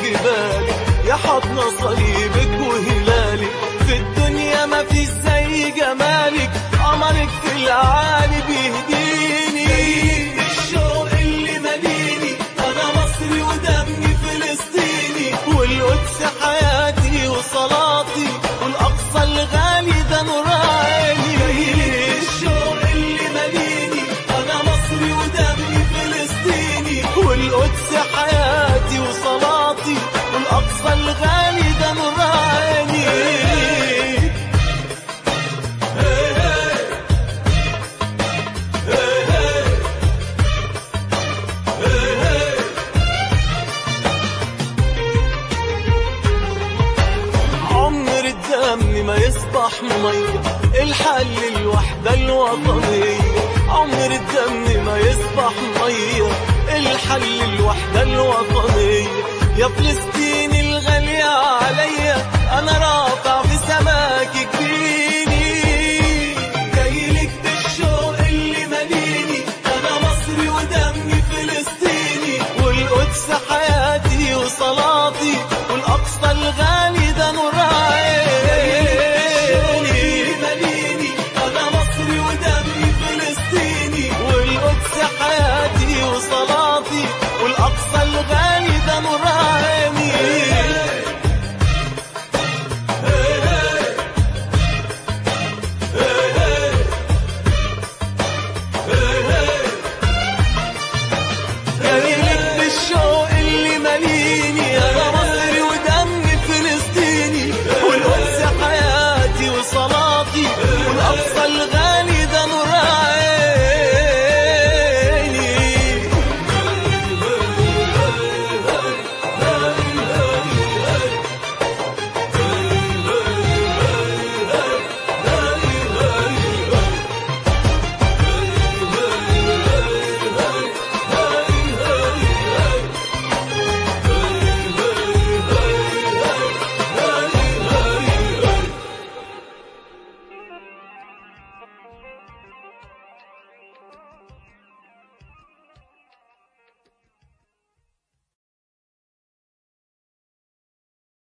جبالي يا حضن صليبك وهلالك في الدنيا ما في زي جمالك قمرك في العالي بيهديني الشوق اللي مديني انا مصري ودمي فلسطيني والقدس حياتي وصلاتي والاقصى الغالي ده نور عيني الشوق اللي مديني انا مصري ودمي فلسطيني والقدس حياتي وصلاتي والاقصى الغالي ده نور عيني عمر الدم ما يصبح مية الحل الوحدة الوطنية عمر الدم ما يصبح مية الحل الوحدة الوطنية يا فلسطين الغالية عليا أنا رافع في سماك جبيني جايلك بالشوق اللي مديني أنا مصري ودمي فلسطيني والقدس حياتي وصلاتي والأقصى الغالي